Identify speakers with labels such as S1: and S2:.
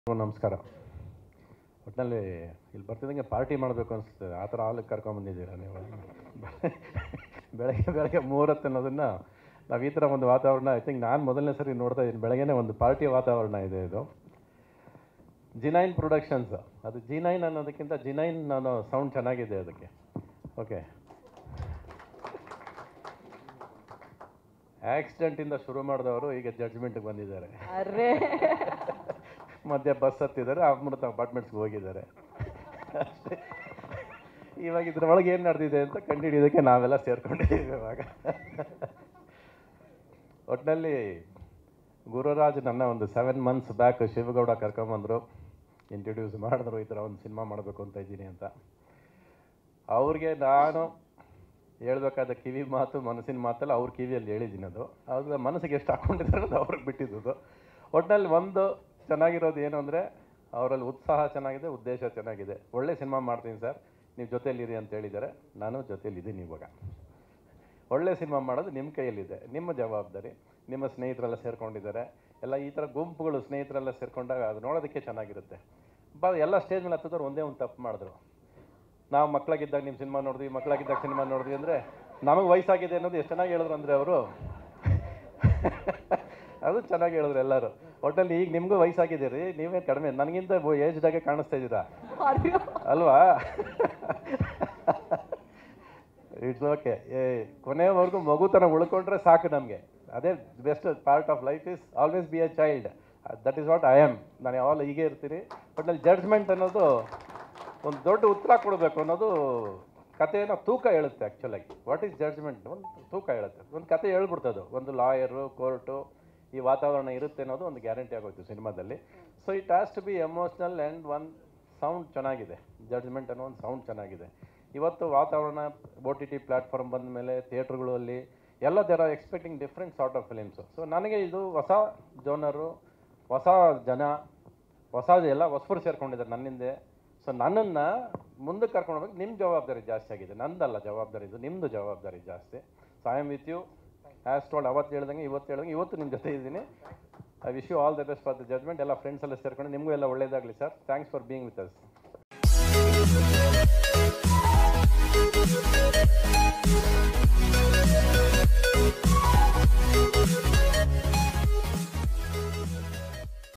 S1: ನಮಸ್ಕಾರ ಒಟ್ಟಿನಲ್ಲಿ ಇಲ್ಲಿ ಬರ್ತಿದ್ದಂಗೆ ಪಾರ್ಟಿ ಮಾಡಬೇಕು ಅನಿಸ್ತದೆ ಆ ಥರ ಹಾಲಿಗೆ ಕರ್ಕೊಂಬಂದಿದ್ದೀರಾ ನೀವು ಬೆಳಗ್ಗೆ ಬೆಳಗ್ಗೆ ಮೂರತ್ತು ಅನ್ನೋದನ್ನು ನಾವು ಈ ಥರ ಒಂದು ವಾತಾವರಣ ಐ ಥಿಂಕ್ ನಾನು ಮೊದಲನೇ ಸರಿ ನೋಡ್ತಾ ಇದ್ದೀನಿ ಬೆಳಗ್ಗೆನೇ ಒಂದು ಪಾರ್ಟಿ ವಾತಾವರಣ ಇದೆ ಇದು ಜಿನೈನ್ ಪ್ರೊಡಕ್ಷನ್ಸ್ ಅದು ಜಿನೈನ್ ಅನ್ನೋದಕ್ಕಿಂತ ಜಿನೈನ್ ಅನ್ನೋ ಸೌಂಡ್ ಚೆನ್ನಾಗಿದೆ ಅದಕ್ಕೆ ಓಕೆ ಆಕ್ಸಿಡೆಂಟಿಂದ ಶುರು ಮಾಡಿದವರು ಈಗ ಜಡ್ಜ್ಮೆಂಟ್ಗೆ ಬಂದಿದ್ದಾರೆ
S2: ಅರೆ
S1: ಮಧ್ಯೆ ಬಸ್ ಹತ್ತಿದ್ದಾರೆ ಅಮೃತ ಅಪಾರ್ಟ್ಮೆಂಟ್ಸ್ಗೆ ಹೋಗಿದ್ದಾರೆ ಅಷ್ಟೇ ಇವಾಗ ಇದ್ರೊಳಗೆ ಏನು ನಡೆದಿದೆ ಅಂತ ಕಂಡುಹಿಡಿಯೋದಕ್ಕೆ ನಾವೆಲ್ಲ ಸೇರ್ಕೊಂಡಿದ್ದೀವಿ ಇವಾಗ ಒಟ್ಟಿನಲ್ಲಿ ಗುರುರಾಜ್ ನನ್ನ ಒಂದು ಸೆವೆನ್ ಮಂತ್ಸ್ ಬ್ಯಾಕ್ ಶಿವಗೌಡ ಕರ್ಕೊಂಬಂದರು ಇಂಟ್ರೊಡ್ಯೂಸ್ ಮಾಡಿದ್ರು ಈ ಥರ ಒಂದು ಸಿನಿಮಾ ಮಾಡಬೇಕು ಅಂತ ಇದ್ದೀನಿ ಅಂತ ಅವ್ರಿಗೆ ನಾನು ಹೇಳ್ಬೇಕಾದ ಕಿವಿ ಮಾತು ಮನಸ್ಸಿನ ಮಾತಲ್ಲ ಅವ್ರ ಕಿವಿಯಲ್ಲಿ ಹೇಳಿದ್ದೀನಿ ಅದು ಅವ್ರ ಮನಸ್ಸಿಗೆ ಎಷ್ಟು ಹಾಕ್ಕೊಂಡಿದ್ದಾರೆ ಅದು ಅವ್ರಿಗೆ ಬಿಟ್ಟಿದ್ದು ಒಟ್ಟಿನಲ್ಲಿ ಒಂದು ಚೆನ್ನಾಗಿರೋದು ಏನು ಅಂದರೆ ಅವರಲ್ಲಿ ಉತ್ಸಾಹ ಚೆನ್ನಾಗಿದೆ ಉದ್ದೇಶ ಚೆನ್ನಾಗಿದೆ ಒಳ್ಳೆ ಸಿನಿಮಾ ಮಾಡ್ತೀನಿ ಸರ್ ನೀವು ಜೊತೆಯಲ್ಲಿರಿ ಅಂತ ಹೇಳಿದ್ದಾರೆ ನಾನು ಜೊತೆಯಲ್ಲಿದ್ದೀನಿ ಇವಾಗ ಒಳ್ಳೆ ಸಿನಿಮಾ ಮಾಡೋದು ನಿಮ್ಮ ಕೈಯಲ್ಲಿದೆ ನಿಮ್ಮ ಜವಾಬ್ದಾರಿ ನಿಮ್ಮ ಸ್ನೇಹಿತರೆಲ್ಲ ಸೇರ್ಕೊಂಡಿದ್ದಾರೆ ಎಲ್ಲ ಈ ಥರ ಗುಂಪುಗಳು ಸ್ನೇಹಿತರೆಲ್ಲ ಸೇರ್ಕೊಂಡಾಗ ಅದು ನೋಡೋದಕ್ಕೆ ಚೆನ್ನಾಗಿರುತ್ತೆ ಬಾ ಎಲ್ಲ ಸ್ಟೇಜ್ ಮೇಲೆ ಹತ್ತಿದವ್ರು ಒಂದೇ ಒಂದು ತಪ್ಪು ಮಾಡಿದ್ರು ನಾವು ಮಕ್ಕಳಾಗಿದ್ದಾಗ ನಿಮ್ಮ ಸಿನಿಮಾ ನೋಡಿದ್ವಿ ಮಕ್ಕಳಾಗಿದ್ದಾಗ ಸಿನಿಮಾ ನೋಡಿದ್ವಿ ಅಂದರೆ ನಮಗೆ ವಯಸ್ಸಾಗಿದೆ ಅನ್ನೋದು ಎಷ್ಟು ಚೆನ್ನಾಗಿ ಹೇಳಿದ್ರು ಅಂದರೆ ಅವರು ಅದು ಚೆನ್ನಾಗಿ ಹೇಳಿದ್ರು ಎಲ್ಲರೂ ಒಟ್ಟಲ್ಲಿ ಈಗ ನಿಮಗೂ ವಯಸ್ಸಾಗಿದೆ ರೀ ನೀವೇ ಕಡಿಮೆ ನನಗಿಂತ ಏಜ್ದಾಗೆ ಕಾಣಿಸ್ತಾ ಇದ್ದೀರಾ
S2: ಅಯ್ಯೋ.
S1: ಅಲ್ವಾ ಇಟ್ಸ್ ಓಕೆ ಏ ಕೊನೆಯವರೆಗೂ ಮಗುತನ ಉಳ್ಕೊಂಡ್ರೆ ಸಾಕು ನಮಗೆ ಅದೇ best part of life is always be a child that is what I am ನಾನು ಯಾವಾಗಲೂ ಹೀಗೆ ಇರ್ತೀನಿ ಬಟ್ ಅಲ್ಲಿ ಜಡ್ಜ್ಮೆಂಟ್ ಅನ್ನೋದು ಒಂದು ದೊಡ್ಡ ಉತ್ತರ ಕೊಡಬೇಕು ಅನ್ನೋದು ಕಥೆಯನ್ನು ತೂಕ ಹೇಳುತ್ತೆ ಆ್ಯಕ್ಚುಲಾಗಿ ವಾಟ್ ಈಸ್ ಜಡ್ಜ್ಮೆಂಟ್ ಒಂದು ತೂಕ ಹೇಳುತ್ತೆ ಒಂದು ಕತೆ ಹೇಳ್ಬಿಡ್ತದು ಒಂದು ಲಾಯರು ಕೋರ್ಟು ಈ ವಾತಾವರಣ ಇರುತ್ತೆ ಅನ್ನೋದು ಒಂದು ಗ್ಯಾರಂಟಿ ಆಗೋಯ್ತು ಸಿನಿಮಾದಲ್ಲಿ so it has to be emotional and one sound ಚೆನ್ನಾಗಿದೆ ಜಡ್ಜ್ಮೆಂಟ್ ಅನ್ನೋ ಒಂದು ಸೌಂಡ್ ಚೆನ್ನಾಗಿದೆ ಇವತ್ತು ವಾತಾವರಣ ಓ ಟಿ ಟಿ ಪ್ಲ್ಯಾಟ್ಫಾರ್ಮ್ ಬಂದ ಮೇಲೆ ಥಿಯೇಟ್ರ್ಗಳಲ್ಲಿ ಎಲ್ಲ there are expecting different sort of films so ನನಗೆ ಇದು ಹೊಸ ಜೋನರು ಹೊಸ ಜನ ಹೊಸ ಎಲ್ಲ ಹೊಸಬರು ಸೇರ್ಕೊಂಡಿದ್ದಾರೆ ನನ್ನಿಂದೆ ಸೊ ನನ್ನನ್ನು ಮುಂದಕ್ಕೆ ಕರ್ಕೊಂಡು ಹೋಗ್ಬೇಕು ನಿಮ್ಮ ಜವಾಬ್ದಾರಿ ಜಾಸ್ತಿ ಆಗಿದೆ ನಂದಲ್ಲ ಜವಾಬ್ದಾರಿ ಇದು ನಿಮ್ಮದು ಜವಾಬ್ದಾರಿ ಜಾಸ್ತಿ so I am with you as told ಅವತ್ತು ಹೇಳ್ದಂಗೆ ಇವತ್ತು ಹೇಳ್ದಂಗೆ ಇವತ್ತು ನಿಮ್ಮ ಜೊತೆ ಇದ್ದೀನಿ I wish you all the best for the judgement ಎಲ್ಲ ಫ್ರೆಂಡ್ಸ್ ಎಲ್ಲ ಸೇರ್ಕೊಂಡು ನಿಮಗೂ ಎಲ್ಲ ಒಳ್ಳೇದಾಗಲಿ sir thanks for being with us